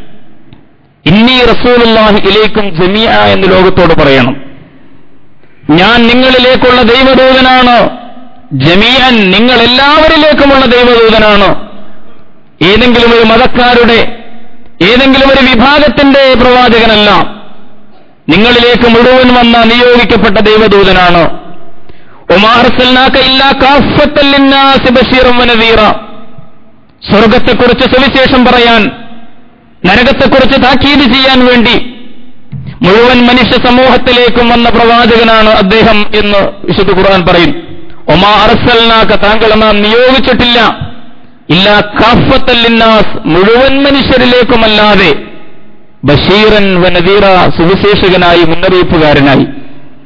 ഇന്നി റസൂലുള്ളാഹി ഇലൈക്കും ജമിയ എന്ന് ലോകത്തോട് പറയണം ഞാൻ നിങ്ങളിലേക്കുള്ള ദൈവദൂതനാണ് ജമിയൻ നിങ്ങൾ എല്ലാവരിലേക്കുമുള്ള ദൈവദൂതനാണ് ഏതെങ്കിലും ഒരു മതക്കാരുടെ ഏതെങ്കിലും ഒരു വിഭാഗത്തിന്റെ പ്രവാചകനല്ല നിങ്ങളിലേക്ക് മുഴുവൻ വന്ന നിയോഗിക്കപ്പെട്ട ദൈവദൂതനാണ് സ്വർഗത്തെക്കുറിച്ച് സുവിശേഷം പറയാൻ നരകത്തെക്കുറിച്ച് താക്കീത് ചെയ്യാൻ വേണ്ടി മുഴുവൻ മനുഷ്യ സമൂഹത്തിലേക്കും വന്ന പ്രവാചകനാണ് അദ്ദേഹം എന്ന് വിശുദ്ധ ഖുർആൻ പറയും ഒമാ അറസൽനാക്ക താങ്കളെ നാം നിയോഗിച്ചിട്ടില്ല ഇല്ല കാഫത്തല്ലിന്നാസ് മുഴുവൻ മനുഷ്യരിലേക്കുമല്ലാതെ ബഷീറൻ വനദീറ സുവിശേഷകനായി മുന്നറിയിപ്പുകാരനായി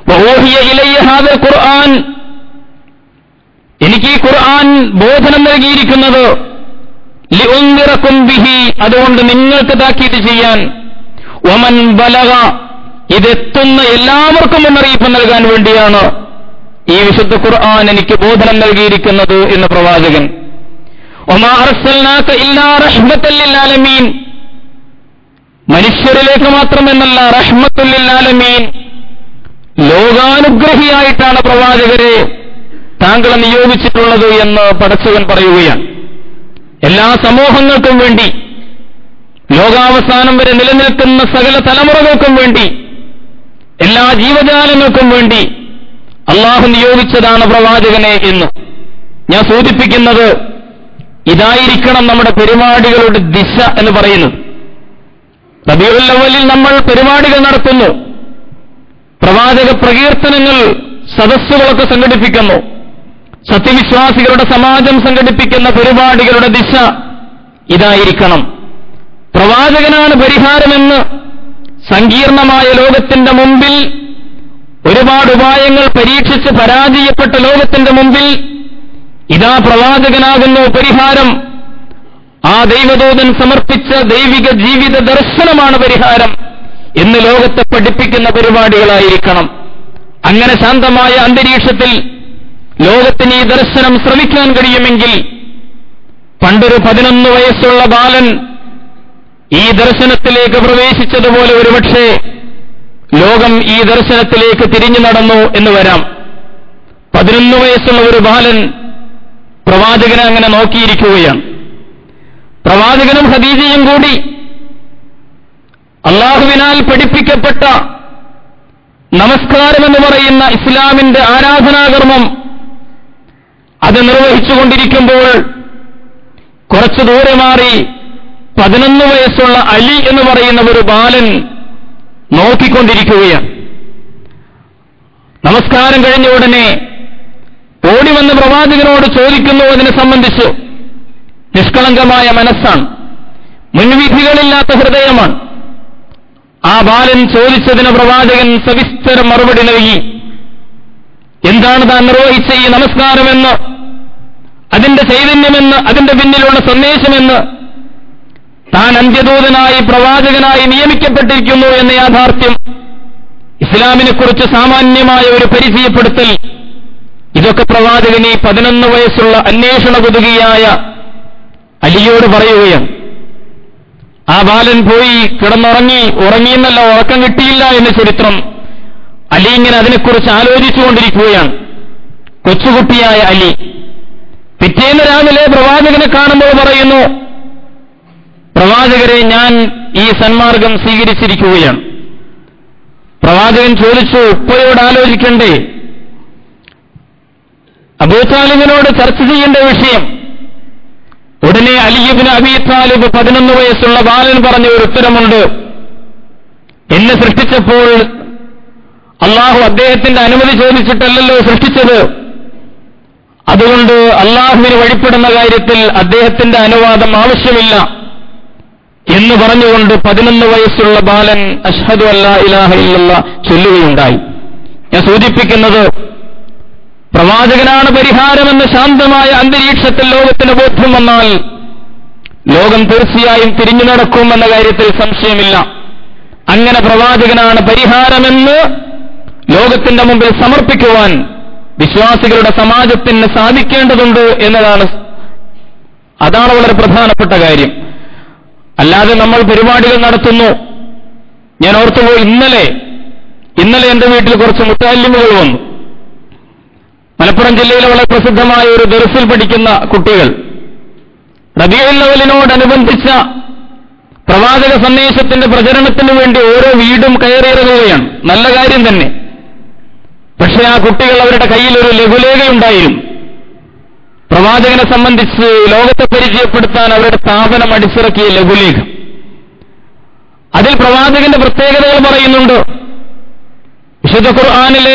വഊഹിയ ഇലയ്യ ഹാദൽ ഖുർആൻ എനിക്ക് ഈ ഖുർആൻ ബോധനം നൽകിയിരിക്കുന്നത് ലിഉൻദിറക്കും ബിഹി അതുകൊണ്ട് നിങ്ങൾക്ക് താക്കീത് ചെയ്യാൻ ഒമൻ ബലക ഇതെത്തുന്ന എല്ലാവർക്കും മുന്നറിയിപ്പ് നൽകാൻ വേണ്ടിയാണ് ഈ വിശുദ്ധ ഖുർആൻ എനിക്ക് ബോധനം നൽകിയിരിക്കുന്നത് എന്ന് പ്രവാചകൻ ഒമാ അർസൽനാക ഇല്ലാ റഹ്മത്തൽ ലിൽആലമീൻ മനുഷ്യരിലേക്ക് മാത്രമെന്നല്ല റഹ്മത്തുല്ലില്ലാലമീൻ ലോകാനുഗ്രഹിയായിട്ടാണ് പ്രവാചകരെ താങ്കളെ നിയോഗിച്ചിട്ടുള്ളത് എന്ന് പടച്ചവൻ പറയുകയാണ് എല്ലാ സമൂഹങ്ങൾക്കും വേണ്ടി ലോകാവസാനം വരെ നിലനിൽക്കുന്ന സകല തലമുറകൾക്കും വേണ്ടി എല്ലാ ജീവജാലങ്ങൾക്കും വേണ്ടി അള്ളാഹു നിയോഗിച്ചതാണ് പ്രവാചകനെ എന്ന് ഞാൻ സൂചിപ്പിക്കുന്നത് ഇതായിരിക്കണം നമ്മുടെ പരിപാടികളുടെ ദിശ എന്ന് പറയുന്നത് റബിയുൽ അവലിൽ നമ്മൾ പരിപാടികൾ നടത്തുന്നു പ്രവാചക പ്രകീർത്തനങ്ങൾ സദസ്സുകളൊക്കെ സംഘടിപ്പിക്കുന്നു സത്യവിശ്വാസികളുടെ സമാജം സംഘടിപ്പിക്കുന്ന പരിപാടികളുടെ ദിശ ഇതായിരിക്കണം പ്രവാചകനാണ് പരിഹാരമെന്ന് സങ്കീർണമായ ലോകത്തിന്റെ മുമ്പിൽ ഒരുപാട് ഉപായങ്ങൾ പരീക്ഷിച്ച് പരാജയപ്പെട്ട ലോകത്തിന്റെ മുമ്പിൽ ഇതാ പ്രവാചകനാകുന്നു പരിഹാരം ആ ദൈവദൂതൻ സമർപ്പിച്ച ദൈവിക ജീവിത ദർശനമാണ് പരിഹാരം എന്ന് ലോകത്തെ പഠിപ്പിക്കുന്ന പരിപാടികളായിരിക്കണം അങ്ങനെ ശാന്തമായ അന്തരീക്ഷത്തിൽ ലോകത്തിന് ഈ ദർശനം ശ്രമിക്കാൻ കഴിയുമെങ്കിൽ പണ്ടൊരു പതിനൊന്ന് വയസ്സുള്ള ബാലൻ ഈ ദർശനത്തിലേക്ക് പ്രവേശിച്ചതുപോലെ ഒരുപക്ഷെ ലോകം ഈ ദർശനത്തിലേക്ക് തിരിഞ്ഞു നടന്നു എന്ന് വരാം പതിനൊന്ന് വയസ്സുള്ള ഒരു ബാലൻ പ്രവാചകനെ അങ്ങനെ നോക്കിയിരിക്കുകയാണ് പ്രവാചകനും ഖദീജയും കൂടി അള്ളാഹുവിനാൽ പഠിപ്പിക്കപ്പെട്ട നമസ്കാരം എന്ന് പറയുന്ന ഇസ്ലാമിന്റെ ആരാധനാകർമ്മം അത് നിർവഹിച്ചുകൊണ്ടിരിക്കുമ്പോൾ കുറച്ചു ദൂരെ മാറി പതിനൊന്ന് വയസ്സുള്ള അലി എന്ന് പറയുന്ന ഒരു ബാലൻ നോക്കിക്കൊണ്ടിരിക്കുകയാണ് നമസ്കാരം കഴിഞ്ഞ ഉടനെ ഓടി വന്ന് പ്രവാചകനോട് ചോദിക്കുന്നു അതിനെ സംബന്ധിച്ച് നിഷ്കളങ്കമായ മനസ്സാണ് മുൻവിധികളില്ലാത്ത ഹൃദയമാണ് ആ ബാലൻ ചോദിച്ചതിന് പ്രവാചകൻ സവിസ്തരം മറുപടി നൽകി എന്താണ് താൻ നിർവഹിച്ച ഈ നമസ്കാരമെന്ന് അതിന്റെ ചൈതന്യമെന്ന് അതിന്റെ പിന്നിലുള്ള സന്ദേശമെന്ന് താൻ അന്ത്യദൂതനായി പ്രവാചകനായി നിയമിക്കപ്പെട്ടിരിക്കുന്നു എന്ന യാഥാർത്ഥ്യം ഇസ്ലാമിനെക്കുറിച്ച് സാമാന്യമായ ഒരു പരിചയപ്പെടുത്തൽ ഇതൊക്കെ പ്രവാചകൻ ഈ പതിനൊന്ന് വയസ്സുള്ള അന്വേഷണ കുതുകിയായ അലിയോട് പറയുകയാണ് ആ ബാലൻ പോയി കിടന്നുറങ്ങി ഉറങ്ങിയെന്നല്ല ഉറക്കം കിട്ടിയില്ല എന്ന ചരിത്രം അലി ഇങ്ങനെ അതിനെക്കുറിച്ച് ആലോചിച്ചുകൊണ്ടിരിക്കുകയാണ് കൊച്ചുകുട്ടിയായ അലി പിറ്റേന്ന് രാവിലെ പ്രവാചകനെ കാണുമ്പോൾ പറയുന്നു പ്രവാചകരെ ഞാൻ ഈ സന്മാർഗം സ്വീകരിച്ചിരിക്കുകയാണ് പ്രവാചകൻ ചോദിച്ചു ഉപ്പയോട് ആലോചിക്കണ്ടേ അബൂതാലിബിനോട് ചർച്ച ചെയ്യേണ്ട വിഷയം ഉടനെ അലിയുബിന് അബി താലിബ് പതിനൊന്ന് വയസ്സുള്ള ബാലൻ പറഞ്ഞ ഒരു ഉത്തരമുണ്ട് എന്നെ സൃഷ്ടിച്ചപ്പോൾ അള്ളാഹു അദ്ദേഹത്തിന്റെ അനുമതി ചോദിച്ചിട്ടല്ലല്ലോ സൃഷ്ടിച്ചത് അതുകൊണ്ട് അള്ളാഹുവിന് വഴിപ്പെടുന്ന കാര്യത്തിൽ അദ്ദേഹത്തിന്റെ അനുവാദം ആവശ്യമില്ല എന്ന് പറഞ്ഞുകൊണ്ട് പതിനൊന്ന് വയസ്സുള്ള ബാലൻ അഷ്ഹദു അല്ലാ ഇലാഹ ഇല്ലല്ല ചൊല്ലുകയുണ്ടായി ഞാൻ സൂചിപ്പിക്കുന്നത് പ്രവാചകനാണ് പരിഹാരമെന്ന് ശാന്തമായ അന്തരീക്ഷത്തിൽ ലോകത്തിന് ബോധ്യം വന്നാൽ ലോകം തീർച്ചയായും തിരിഞ്ഞു നടക്കുമെന്ന കാര്യത്തിൽ സംശയമില്ല അങ്ങനെ പ്രവാചകനാണ് പരിഹാരമെന്ന് ലോകത്തിന്റെ മുമ്പിൽ സമർപ്പിക്കുവാൻ വിശ്വാസികളുടെ സമാജത്തിന് സാധിക്കേണ്ടതുണ്ട് എന്നതാണ് അതാണ് വളരെ പ്രധാനപ്പെട്ട കാര്യം അല്ലാതെ നമ്മൾ പരിപാടികൾ നടത്തുന്നു ഞാൻ ഓർത്തുപോയി ഇന്നലെ ഇന്നലെ എന്റെ വീട്ടിൽ കുറച്ച് മുത്താലിമുകൾ വന്നു മലപ്പുറം ജില്ലയിലെ വളരെ പ്രസിദ്ധമായ ഒരു ദർസിൽ പഠിക്കുന്ന കുട്ടികൾ റബിയുല്ലവലിനോടനുബന്ധിച്ച പ്രവാചക സന്ദേശത്തിന്റെ പ്രചരണത്തിന് വേണ്ടി ഓരോ വീടും കയറിയിറങ്ങുകയാണ് നല്ല കാര്യം തന്നെ പക്ഷേ ആ കുട്ടികൾ അവരുടെ കയ്യിൽ ഒരു ലഘുലേഖയുണ്ടായിരുന്നു പ്രവാചകനെ സംബന്ധിച്ച് ലോകത്തെ പരിചയപ്പെടുത്താൻ അവരുടെ സ്ഥാപനം അടിച്ചിറക്കിയ ലഘുലേഖ അതിൽ പ്രവാചകന്റെ പ്രത്യേകതകൾ പറയുന്നുണ്ട് വിശുദ്ധ ഖുർആാനിലെ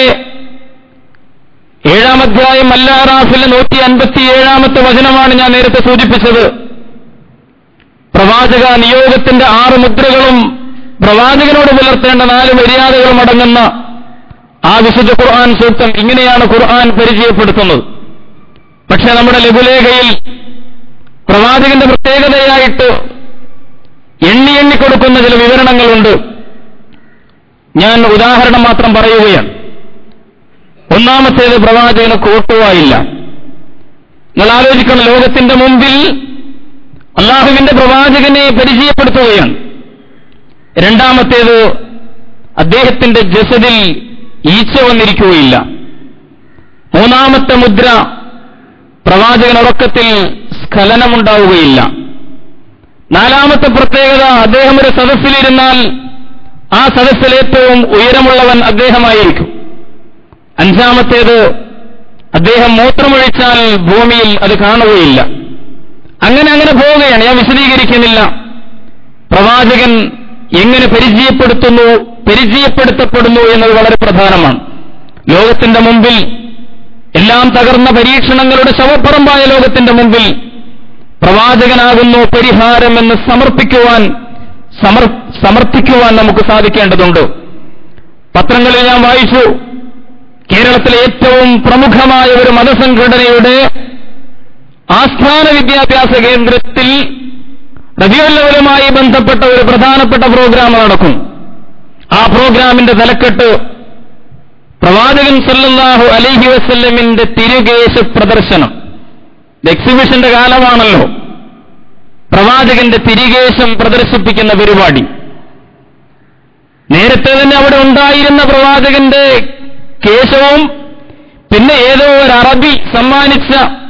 ഏഴാം അധ്യായം അല്ലാറാഫിലെ നൂറ്റി അൻപത്തി ഏഴാമത്തെ വചനമാണ് ഞാൻ നേരത്തെ സൂചിപ്പിച്ചത് പ്രവാചക നിയോഗത്തിന്റെ ആറ് മുദ്രകളും പ്രവാചകനോട് പുലർത്തേണ്ട നാല് മര്യാദകളും അടങ്ങുന്ന ആ വിശുദ്ധ ഖുർആൻ സൂക്തം ഇങ്ങനെയാണ് ഖുർആൻ പരിചയപ്പെടുത്തുന്നത് പക്ഷെ നമ്മുടെ ലഘുലേഖയിൽ പ്രവാചകന്റെ പ്രത്യേകതയായിട്ട് എണ്ണി എണ്ണി കൊടുക്കുന്ന ചില വിവരണങ്ങളുണ്ട് ഞാൻ ഉദാഹരണം മാത്രം പറയുകയാണ് ഒന്നാമത്തേത് പ്രവാചകന് കോട്ടുവായില്ല നിങ്ങൾ ആലോചിക്കണം ലോകത്തിന്റെ മുമ്പിൽ അള്ളാഹുവിന്റെ പ്രവാചകനെ പരിചയപ്പെടുത്തുകയാണ് രണ്ടാമത്തേത് അദ്ദേഹത്തിന്റെ ജസദിൽ ഈച്ച വന്നിരിക്കുകയില്ല മൂന്നാമത്തെ മുദ്ര പ്രവാചകൻ ഉറക്കത്തിൽ സ്ഖലനമുണ്ടാവുകയില്ല നാലാമത്തെ പ്രത്യേകത അദ്ദേഹം ഒരു സദസ്സിലിരുന്നാൽ ആ സദസ്സിൽ ഏറ്റവും ഉയരമുള്ളവൻ അദ്ദേഹമായിരിക്കും അഞ്ചാമത്തേത് അദ്ദേഹം മൂത്രമൊഴിച്ചാൽ ഭൂമിയിൽ അത് കാണുകയില്ല അങ്ങനെ അങ്ങനെ പോവുകയാണ് ഞാൻ വിശദീകരിക്കുന്നില്ല പ്രവാചകൻ എങ്ങനെ പരിചയപ്പെടുത്തുന്നു പരിചയപ്പെടുത്തപ്പെടുന്നു എന്നത് വളരെ പ്രധാനമാണ് ലോകത്തിന്റെ മുമ്പിൽ എല്ലാം തകർന്ന പരീക്ഷണങ്ങളുടെ ശവപ്പറമ്പായ ലോകത്തിന്റെ മുമ്പിൽ പ്രവാചകനാകുന്നു പരിഹാരമെന്ന് സമർപ്പിക്കുവാൻ സമർ സമർത്ഥിക്കുവാൻ നമുക്ക് സാധിക്കേണ്ടതുണ്ട് പത്രങ്ങളിൽ ഞാൻ വായിച്ചു കേരളത്തിലെ ഏറ്റവും പ്രമുഖമായ ഒരു മതസംഘടനയുടെ ആസ്ഥാന വിദ്യാഭ്യാസ കേന്ദ്രത്തിൽ റബിയുള്ളവരുമായി ബന്ധപ്പെട്ട ഒരു പ്രധാനപ്പെട്ട പ്രോഗ്രാം നടക്കും ആ പ്രോഗ്രാമിന്റെ തലക്കെട്ട് പ്രവാചകൻ സല്ലല്ലാഹു അലൈഹി വസല്ലമിന്റെ തിരുകേശ പ്രദർശനം ഇത് എക്സിബിഷന്റെ കാലമാണല്ലോ പ്രവാചകന്റെ തിരികേശം പ്രദർശിപ്പിക്കുന്ന പരിപാടി നേരത്തെ തന്നെ അവിടെ ഉണ്ടായിരുന്ന പ്രവാചകന്റെ കേശവും പിന്നെ ഏതോ ഒരു അറബി സമ്മാനിച്ച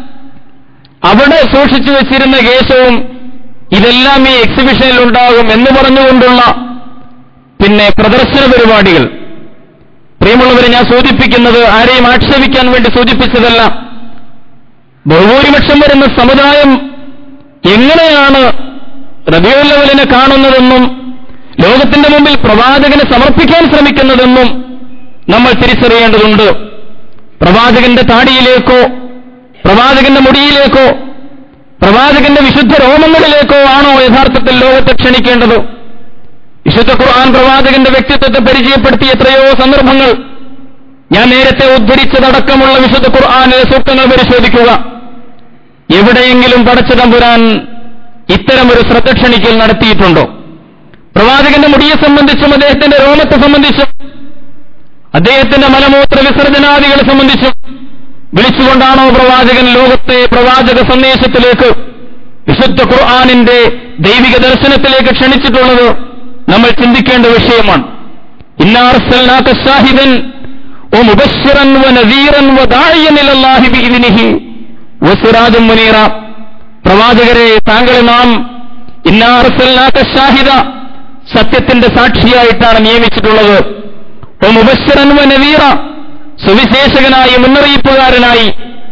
അവിടെ സൂക്ഷിച്ചു വെച്ചിരുന്ന കേശവും ഇതെല്ലാം ഈ എക്സിബിഷനിൽ ഉണ്ടാകും എന്ന് പറഞ്ഞുകൊണ്ടുള്ള പിന്നെ പ്രദർശന പരിപാടികൾ പ്രിയമുള്ളവരെ ഞാൻ സൂചിപ്പിക്കുന്നത് ആരെയും ആക്ഷേപിക്കാൻ വേണ്ടി സൂചിപ്പിച്ചതല്ല ബഹുഭൂരിപക്ഷം വരുന്ന സമുദായം എങ്ങനെയാണ് റബിയുല്ലവലിനെ കാണുന്നതെന്നും ലോകത്തിന്റെ മുമ്പിൽ പ്രവാചകനെ സമർപ്പിക്കാൻ ശ്രമിക്കുന്നതെന്നും നമ്മൾ തിരിച്ചറിയേണ്ടതുണ്ട് പ്രവാചകന്റെ താടിയിലേക്കോ പ്രവാചകന്റെ മുടിയിലേക്കോ പ്രവാചകന്റെ വിശുദ്ധ രോമങ്ങളിലേക്കോ ആണോ യഥാർത്ഥത്തിൽ ലോകത്തെ ക്ഷണിക്കേണ്ടത് വിശുദ്ധ ഖുർആൻ പ്രവാചകന്റെ വ്യക്തിത്വത്തെ പരിചയപ്പെടുത്തിയ എത്രയോ സന്ദർഭങ്ങൾ ഞാൻ നേരത്തെ ഉദ്ധരിച്ചതടക്കമുള്ള വിശുദ്ധ ഖുർആാനിലെ സൂക്തങ്ങൾ പരിശോധിക്കുക എവിടെയെങ്കിലും പടച്ച തമ്പുരാൻ ഇത്തരമൊരു ശ്രദ്ധ ക്ഷണിക്കൽ നടത്തിയിട്ടുണ്ടോ പ്രവാചകന്റെ മുടിയെ സംബന്ധിച്ചും അദ്ദേഹത്തിന്റെ രോമത്തെ സംബന്ധിച്ചും അദ്ദേഹത്തിന്റെ മലമൂത്ര വിസർജനാദികളെ സംബന്ധിച്ചും വിളിച്ചുകൊണ്ടാണോ പ്രവാചകൻ ലോകത്തെ പ്രവാചക സന്ദേശത്തിലേക്ക് വിശുദ്ധ ഖുർആാനിന്റെ ദൈവിക ദർശനത്തിലേക്ക് ക്ഷണിച്ചിട്ടുള്ളത് നമ്മൾ ചിന്തിക്കേണ്ട വിഷയമാണ് ഇന്നാർസൽനാക ഷാഹിദൻ ഓ മുബശ്ശിറൻ വ നദീറൻ വ ദാഇയൻ ഇലല്ലാഹി ബിഇذനിഹി വസിറാജും മുനീറ പ്രവാചകരെ താങ്കളെ നാം ഇന്നാർസൽനാക ഷാഹിദ സത്യത്തിന്റെ സാക്ഷിയായിട്ടാണ് നിയമിച്ചിട്ടുള്ളത് ഓ മുബശ്ശിറൻ വ നദീറ സുവിശേഷകനായി മുന്നറിയിപ്പുകാരനായി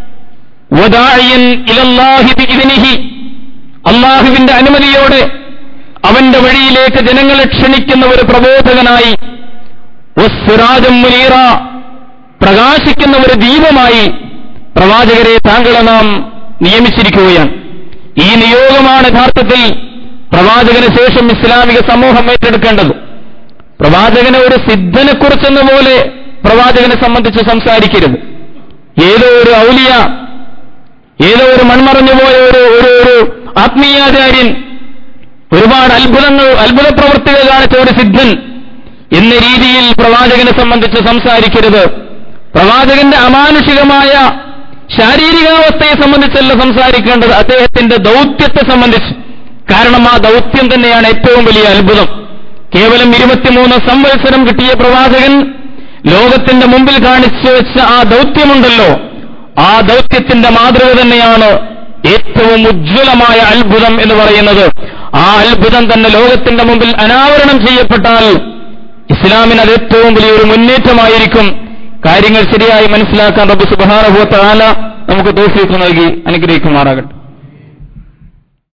വദാഇയൻ ഇലല്ലാഹി ബിഇذനിഹി അള്ളാഹുവിന്റെ അനുമതിയോടെ അവന്റെ വഴിയിലേക്ക് ജനങ്ങളെ ക്ഷണിക്കുന്ന ഒരു പ്രബോധകനായി വസ്സിറാജും മുനീറ പ്രകാശിക്കുന്ന ഒരു ദീപമായി പ്രവാചകരെ താങ്കളെ നാം നിയമിച്ചിരിക്കുകയാണ് ഈ നിയോഗമാണ് യഥാർത്ഥത്തിൽ പ്രവാചകന് ശേഷം ഇസ്ലാമിക സമൂഹം ഏറ്റെടുക്കേണ്ടത് പ്രവാചകനെ ഒരു സിദ്ധനെക്കുറിച്ചെന്ന പോലെ പ്രവാചകനെ സംബന്ധിച്ച് സംസാരിക്കരുത് ഏതോ ഒരു ഔലിയ ഏതോ ഒരു മൺമറഞ്ഞു പോയ ഒരു ഒരു ഒരു ആത്മീയാചാര്യൻ ഒരുപാട് അത്ഭുതങ്ങൾ അത്ഭുത പ്രവൃത്തികൾ കാണിച്ച ഒരു സിദ്ധൻ എന്ന രീതിയിൽ പ്രവാചകനെ സംബന്ധിച്ച് സംസാരിക്കരുത് പ്രവാചകന്റെ അമാനുഷികമായ ശാരീരികാവസ്ഥയെ സംബന്ധിച്ചല്ല സംസാരിക്കേണ്ടത് അദ്ദേഹത്തിന്റെ ദൗത്യത്തെ സംബന്ധിച്ച് കാരണം ആ ദൗത്യം തന്നെയാണ് ഏറ്റവും വലിയ അത്ഭുതം കേവലം ഇരുപത്തിമൂന്ന് സംവത്സരം കിട്ടിയ പ്രവാചകൻ ലോകത്തിന്റെ മുമ്പിൽ കാണിച്ചു വെച്ച ആ ദൗത്യമുണ്ടല്ലോ ആ ദൗത്യത്തിന്റെ മാതൃക തന്നെയാണ് ഏറ്റവും ഉജ്ജ്വലമായ അത്ഭുതം എന്ന് പറയുന്നത് ആ അത്ഭുതം തന്നെ ലോകത്തിന്റെ മുമ്പിൽ അനാവരണം ചെയ്യപ്പെട്ടാൽ ഇസ്ലാമിന് അത് ഏറ്റവും വലിയൊരു മുന്നേറ്റമായിരിക്കും കാര്യങ്ങൾ ശരിയായി മനസ്സിലാക്കാൻ റബ്ബ് സുബാനുഭവത്താല നമുക്ക് തോഫീക്ക് നൽകി അനുഗ്രഹിക്കുമാറാകട്ടെ